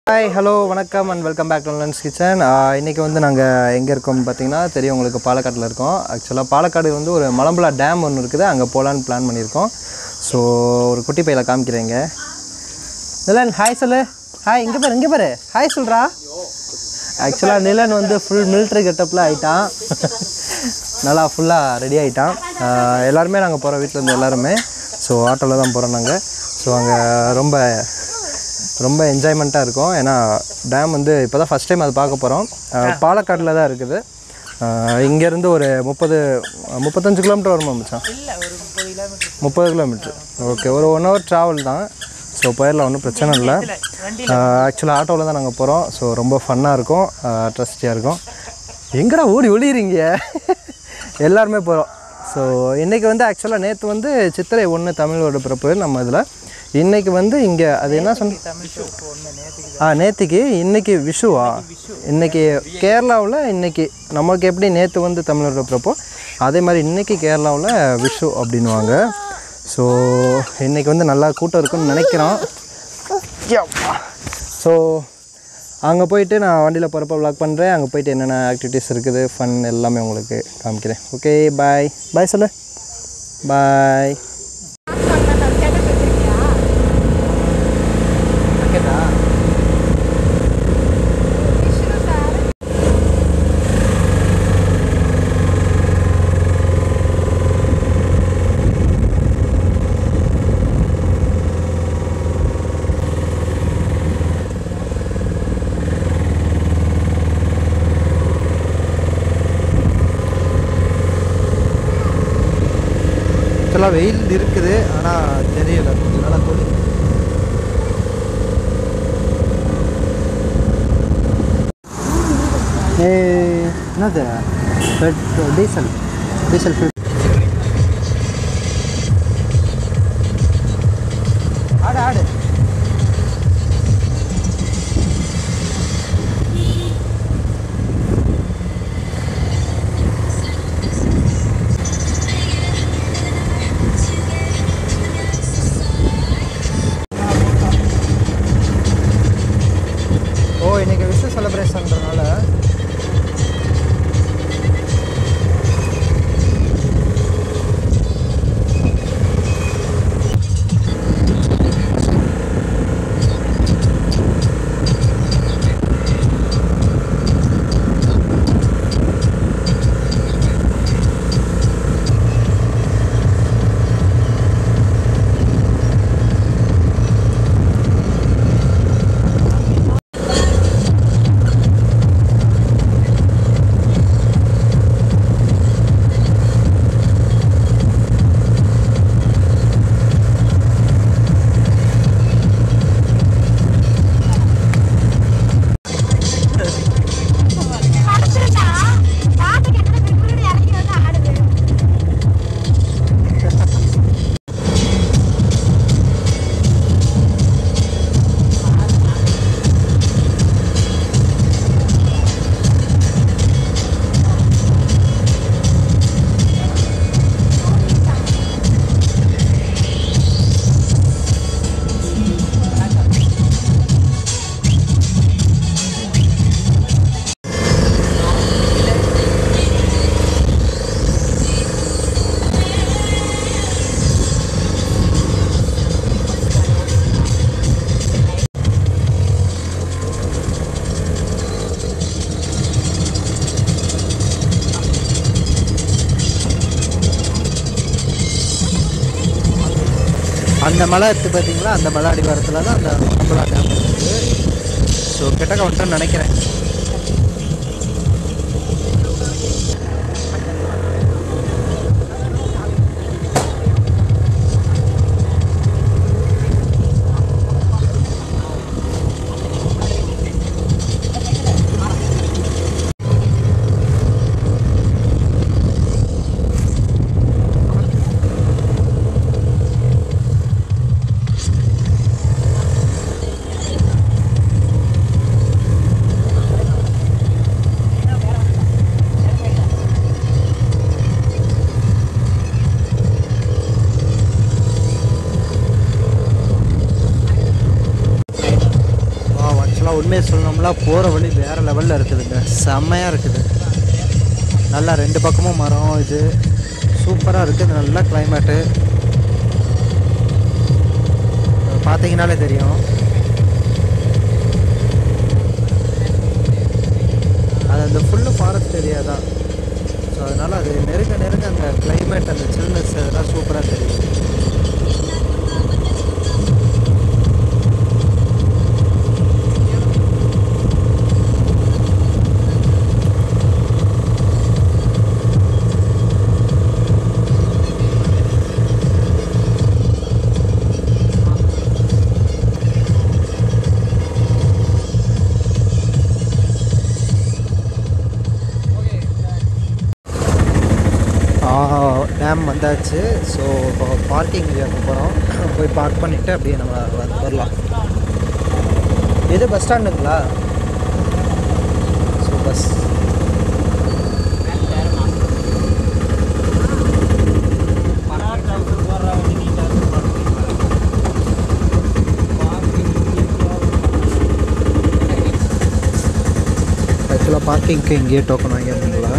hi hello வணக்கம் and welcome back to Lans kitchen இன்றைக்கி வந்து நாங்கள் எங்கே இருக்கோம்னு பார்த்தீங்கன்னா தெரியும் உங்களுக்கு பாலக்காட்டில் இருக்கோம் ஆக்சுவலாக பாலக்காடு வந்து ஒரு மலம்புலா டேம் ஒன்று இருக்குது அங்கே போகலான்னு பிளான் பண்ணியிருக்கோம் ஸோ ஒரு குட்டி பையில காமிக்கிறேங்க நிலன் ஹாய் சொல்லு ஹாய் இங்கே பாரு இங்கே பாரு ஹாய் சொல்கிறா ஆக்சுவலாக நிலன் வந்து ஃபுல் மிலிட்ரி கெட்டப்பில் ஆயிட்டான் நல்லா ஃபுல்லாக ரெடி ஆகிட்டான் எல்லாருமே நாங்கள் போகிறோம் வீட்டில் இருந்து எல்லாருமே ஸோ ஆட்டோவில் தான் போகிறோம் நாங்கள் ஸோ அங்கே ரொம்ப ரொம்ப என்ஜாய்மெண்ட்டாக இருக்கும் ஏன்னா டேம் வந்து இப்போ தான் ஃபஸ்ட் டைம் அது பார்க்க போகிறோம் பாலக்காட்டில் தான் இருக்குது இங்கேருந்து ஒரு முப்பது முப்பத்தஞ்சு கிலோமீட்டர் வருமா மச்சான் முப்பது கிலோமீட்டர் ஓகே ஒரு ஒன் ஹவர் ட்ராவல் தான் ஸோ போயிடலாம் ஒன்றும் பிரச்சனை இல்லை ஆக்சுவலாக ஆட்டோவில் தான் நாங்கள் போகிறோம் ஸோ ரொம்ப ஃபன்னாக இருக்கும் ட்ரஸ்டியாக இருக்கும் எங்கடா ஓடி ஒளியிறீங்க எல்லாருமே போகிறோம் ஸோ இன்றைக்கி வந்து ஆக்சுவலாக நேற்று வந்து சித்திரை ஒன்று தமிழோட பிறப்பு நம்ம இதில் இன்றைக்கி வந்து இங்கே அது என்ன சொன்ன ஆ நேற்றுக்கு இன்றைக்கி விஷுவா இன்றைக்கி கேரளாவில் இன்றைக்கி நமக்கு எப்படி நேற்று வந்து தமிழோட பிறப்போ அதே மாதிரி இன்றைக்கி கேரளாவில் விஷு அப்படின்வாங்க ஸோ இன்றைக்கி வந்து நல்லா கூட்டம் இருக்குன்னு நினைக்கிறோம் ஸோ அங்கே போயிட்டு நான் வண்டியில் போகிறப்ப வ்ளாக் பண்ணுறேன் அங்கே போயிட்டு என்னென்ன ஆக்டிவிட்டீஸ் இருக்குது ஃபன் எல்லாமே உங்களுக்கு காமிக்கிறேன் ஓகே பாய் பாய் சொல்லு பாய் ஆக்சுவலாக வெயில் இருக்குது ஆனால் தெரியல கொஞ்சம் நாளாக கூலி ஏ என்னது பெட்ரோல் டீசல் டீசல் ஃபில் ஆடு ஆடு ஓ இன்னைக்கு விஷு செலிப்ரேஷன்றனால படுத்துருந்தா பாட்டு கேட்டது பின்னாடி இறங்கி வந்து ஆடுது அந்த மலை இருக்குது பார்த்தீங்களா அந்த மலை அடிவாரத்தில் தான் அந்த மலம்புலா டேம் இருக்குது ஸோ கிட்டக்க வந்துட்டோன்னு நினைக்கிறேன் உண்மையை சொல்லணும்னா போகிற வழி வேறு லெவலில் இருக்குதுங்க செம்மையாக இருக்குது நல்லா ரெண்டு பக்கமும் மரம் இது சூப்பராக இருக்குது நல்ல கிளைமேட்டு பார்த்தீங்கனாலே தெரியும் அது அந்த ஃபுல்லு ஃபாரஸ்ட் ஏரியா தான் ஸோ அதனால் அது நெருங்க நெருங்க அந்த கிளைமேட் அந்த சில்னஸ் அதெல்லாம் சூப்பராக தெரியும் டேம் வந்தாச்சு ஸோ இப்போ பார்க்கிங் ஏரியாவுக்கு போகிறோம் போய் பார்க் பண்ணிவிட்டு அப்படியே நம்ம வ- வரலாம் இது பஸ் ஸ்டாண்டுங்களா ஸோ பஸ் ஆக்சுவலாக பார்க்கிங்க்கு இங்கேயே டோக்கன் வாங்கியிருந்தீங்களா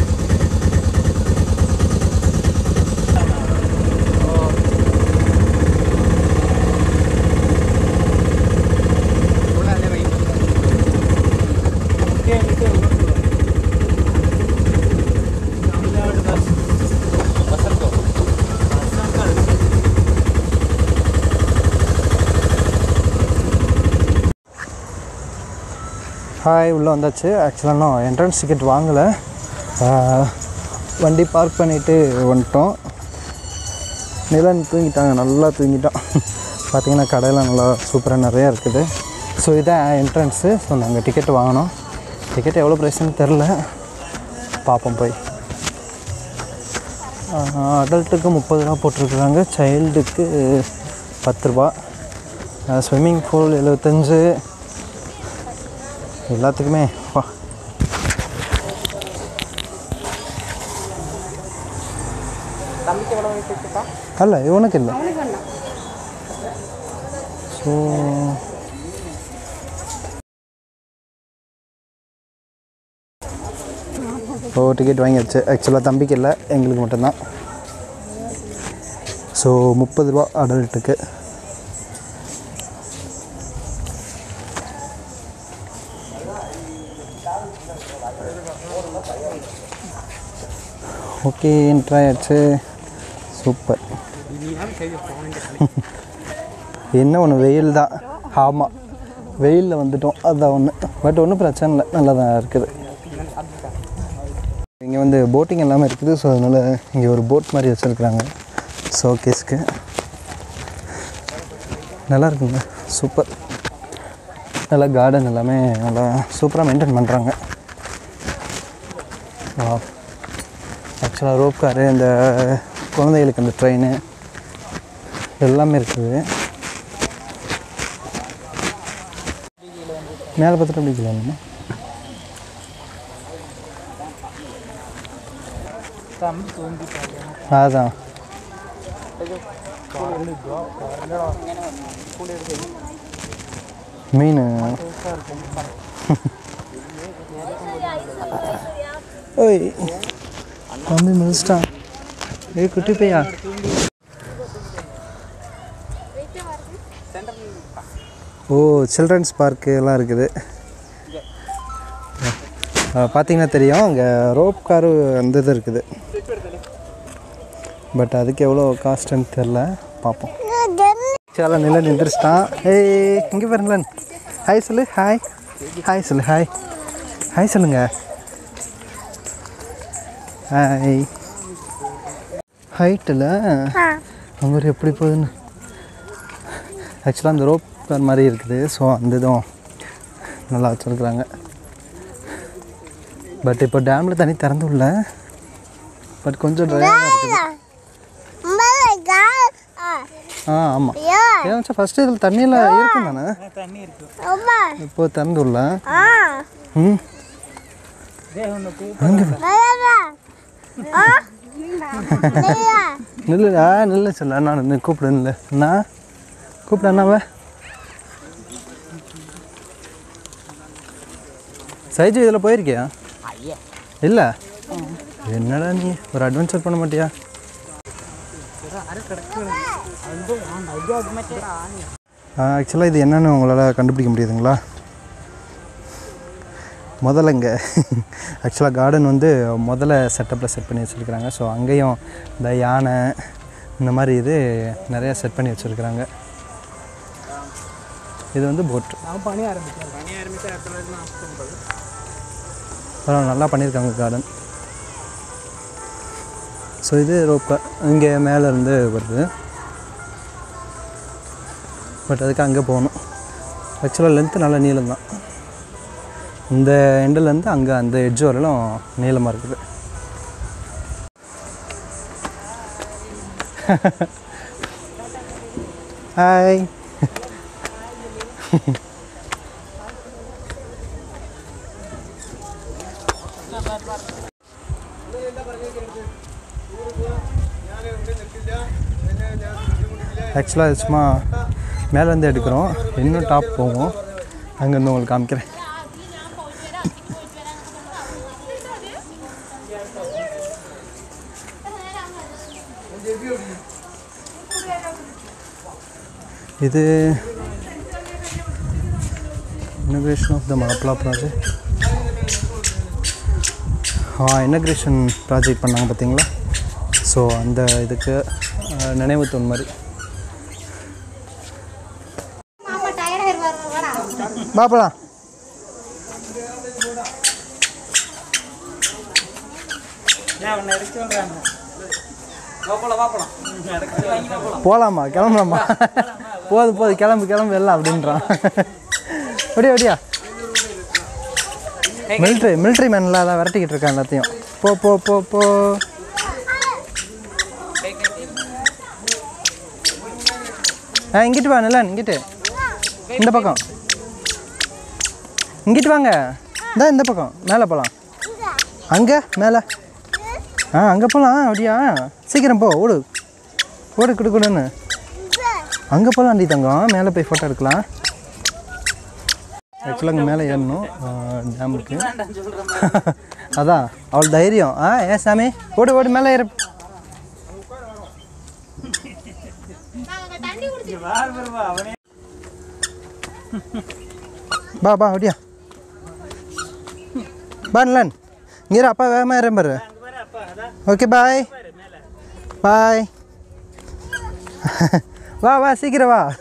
ஹாய் உள்ளே வந்தாச்சு ஆக்சுவலாக நான் என்ட்ரன்ஸ் டிக்கெட் வாங்கலை ஆஹ், வண்டி பார்க் பண்ணிவிட்டு வந்துட்டோம் நிலன் தூங்கிட்டாங்க நல்லா தூங்கிட்டான் பார்த்தீங்கன்னா கடையெல்லாம் நல்லா சூப்பராக நிறையா இருக்குது ஸோ இதான் என்ட்ரன்ஸு ஸோ நாங்கள் டிக்கெட் வாங்கினோம் டிக்கெட் எவ்வளோ ப்ரைஸ்னு தெரில பார்ப்போம் போய் அடல்ட்டுக்கு முப்பது ரூபா போட்டிருக்குறாங்க சைல்டுக்கு பத்து ரூபா ஸ்விம்மிங் பூல் எழுபத்தஞ்சு எல்லாத்துக்குமே வா அல்ல இவனுக்கு இல்லை ஸோ ஓ டிக்கெட் வாங்கியாச்சு ஆக்சுவலாக தம்பிக்கு இல்லை எங்களுக்கு மட்டும்தான் ஸோ முப்பது ரூபா அடல்ட்டுக்கு ஓகே என்ட்ரு ஆயிடுச்சு சூப்பர் என்ன ஒன்று வெயில் தான் ஆமாம் வெயிலில் வந்துட்டோம் அதுதான் ஒன்று பட் ஒன்றும் பிரச்சனை இல்லை நல்லா தான் இருக்குது இங்கே வந்து போட்டிங் எல்லாமே இருக்குது ஸோ அதனால் இங்கே ஒரு போட் மாதிரி வச்சுருக்குறாங்க ஷோகேஸ்க்கு நல்லா இருக்குங்க சூப்பர் நல்லா கார்டன் எல்லாமே நல்லா சூப்பராக மெயின்டைன் பண்ணுறாங்க ஆக்சுவலாக ரோப் காரு இந்த குழந்தைகளுக்கு அந்த ட்ரெயின் எல்லாமே இருக்குது மேலே பார்த்துட்டு பிடிக்கலாமா அதான் மீன் ஓய் தம்பி முடிச்சிட்டான் ஏய் குட்டி பையா ஓ சில்ட்ரன்ஸ் பார்க்கு எல்லாம் இருக்குது பார்த்தீங்கன்னா தெரியும் அங்கே ரோப் காரு அந்த இது இருக்குது பட் அதுக்கு எவ்வளோ காஸ்ட்டுன்னு தெரில பார்ப்போம் சில நிலன் எந்திரிச்சிட்டான் ஏய் இங்கே பாரு நிலன் ஹாய் சொல்லு ஹாய் ஹாய் சொல்லு ஹாய் ஹாய் சொல்லுங்க ஹாய் ஹைட்டில் அங்கே ஒரு எப்படி போகுதுன்னு ஆக்சுவலாக அந்த ரோப் கார் மாதிரி இருக்குது ஸோ அந்த இதுவும் நல்லா வச்சுருக்குறாங்க பட் இப்போ டேமில் தண்ணி திறந்து விடல பட் கொஞ்சம் ட்ரையாக இருக்குது ஆ ஆமாம் ஏன் ஃபஸ்ட்டு இதில் தண்ணியில் இருக்கும் தானே இப்போ திறந்து விடல ம் நில்லு ஆ நில்லு சொல்ல நான் நின்று கூப்பிடு நில்லு அண்ணா கூப்பிடு அண்ணாவை சைஜு இதில் போயிருக்கியா ஐயா இல்லை என்னடா நீ ஒரு அட்வென்ச்சர் பண்ண மாட்டியா ஆக்சுவலாக இது என்னன்னு உங்களால் கண்டுபிடிக்க முடியுதுங்களா முதல்ல இங்கே ஆக்சுவலாக கார்டன் வந்து முதல்ல செட்டப்பில் செட் பண்ணி வச்சுருக்குறாங்க ஸோ அங்கேயும் இந்த யானை இந்த மாதிரி இது நிறையா செட் பண்ணி வச்சுருக்குறாங்க இது வந்து போட் பணி ஆரம்பிச்சார் பணி ஆரம்பிச்ச இடத்துல பரவாயில்ல நல்லா பண்ணியிருக்காங்க கார்டன் ஸோ இது ரோப் இங்கே மேலே இருந்து வருது பட் அதுக்கு அங்கே போகணும் ஆக்சுவலாக லென்த்து நல்ல நீளம் தான் இந்த எண்டுலேருந்து அங்கே அந்த எட்ஜ் வரலும் நீளமாக இருக்குது ஹாய் ஆக்சுவலாக சும்மா மேலேருந்து எடுக்கிறோம் இன்னும் டாப் போவோம் அங்கேருந்து உங்களுக்கு காமிக்கிறேன் இது inauguration of the Malappala project ஆ இனக்ரேஷன் ப்ராஜெக்ட் பண்ணாங்க பார்த்தீங்களா ஸோ அந்த இதுக்கு அஹ், நினைவு தூண் மாதிரி மாமா டயர்ட் ஆயிருவாரு வாடா பாப்பலாம் போகலாமா கிளம்பலாமா போதும் போதும் கிளம்பு கிளம்பு எல்லாம் அப்படின்றான் அப்படியா அப்படியா மிலிட்ரி மிலிட்ரி மேன்லாம் அதான் விரட்டிக்கிட்டு இருக்கான் எல்லாத்தையும் போ போ போ போ ஆ இங்கிட்டு வா நிலன் இங்கிட்டு இந்த பக்கம் இங்கிட்டு வாங்க இந்த இந்த பக்கம் மேலே போகலாம் அங்கே மேலே ஆ அங்கே போகலாம் அப்படியா சீக்கிரம் போ ஓடு ஓடு குடு குடுன்னு அங்கே போகலாம் அண்டி தங்கம் மேலே போய் ஃபோட்டோ எடுக்கலாம் ஆக்சுவலாக அங்கே மேலே ஏறணும் டேமுக்கு அதான் அவள் தைரியம் ஆ ஏன் சாமி ஓடு ஓடு மேலே ஏறு நாங்க தண்ணி குடிச்சு பா பா அப்படியா பா நிலன் இங்கே அப்பா வேகமாக ஏறேன் பாரு ஓகே பாய் பாய் வா வா சீக்கிரம் வா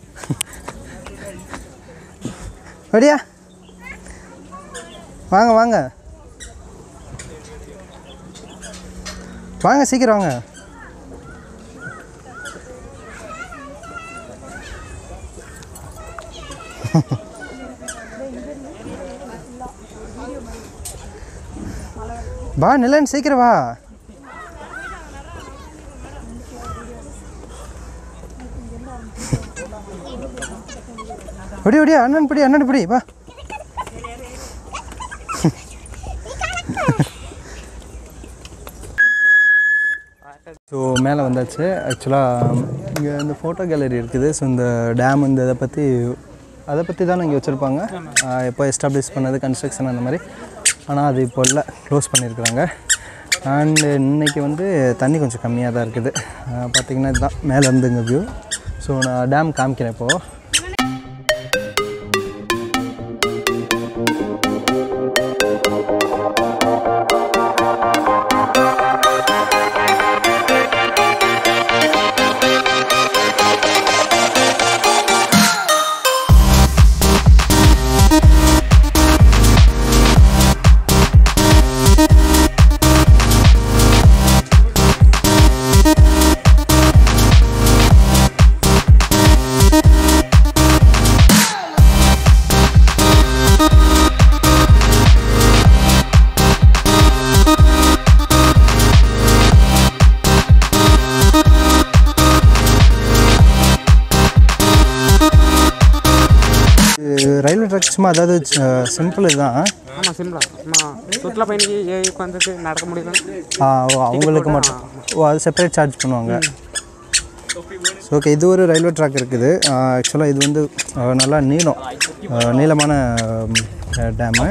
அப்படியா வாங்க வாங்க வாங்க சீக்கிரம் வாங்க வா நிலன் சீக்கிரம் வா ஒடி ஒடியா அண்ணன் பிடி அண்ணன் பிடி வா ஸோ மேலே வந்தாச்சு ஆக்சுவலாக இங்கே இந்த ஃபோட்டோ கேலரி இருக்குது ஸோ இந்த டேம் இந்த இதை பற்றி அதை பற்றி தான் இங்கே வச்சுருப்பாங்க எப்போ எஸ்டாப்ளிஷ் பண்ணது கன்ஸ்ட்ரக்ஷன் அந்த மாதிரி ஆனால் அது இப்போ இல்லை க்ளோஸ் பண்ணியிருக்கிறாங்க அண்டு இன்னைக்கு வந்து தண்ணி கொஞ்சம் கம்மியாக தான் இருக்குது பார்த்திங்கன்னா இதுதான் மேலே இருந்துங்க வியூ ஸோ நான் டேம் காமிக்கிறேன் இப்போது ரயில்வே ட்ராக் சும்மா அதாவது சிம்பிள் இதுதான் ஆமாம் சிம்பிளா ஆமாம் சுற்றுலா பயணிக்கு ஏரிக்கு வந்துட்டு நடக்க முடியல ஆ ஓ அவங்களுக்கு மட்டும் ஓ அது செப்பரேட் சார்ஜ் பண்ணுவாங்க ஸோ ஓகே இது ஒரு ரயில்வே ட்ராக் இருக்குது ஆக்சுவலாக இது வந்து ஆஹ், நல்லா நீளம் ஆஹ், நீளமான டேமு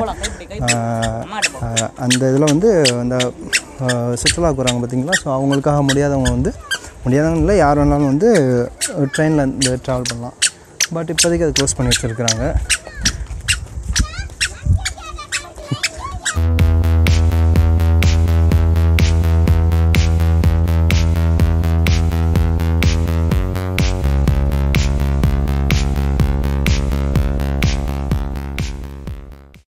அந்த இதில் வந்து அந்த ஆஹ், சுற்றுலாவுக்கு வராங்க பார்த்தீங்களா ஸோ அவங்களுக்காக முடியாதவங்க வந்து முடியாதவங்க இல்லை யார் வேணாலும் வந்து ட்ரெயினில் இந்த ட்ராவல் பண்ணலாம் பட் இப்போதைக்கு அது க்ளோஸ் பண்ணி வச்சுருக்குறாங்க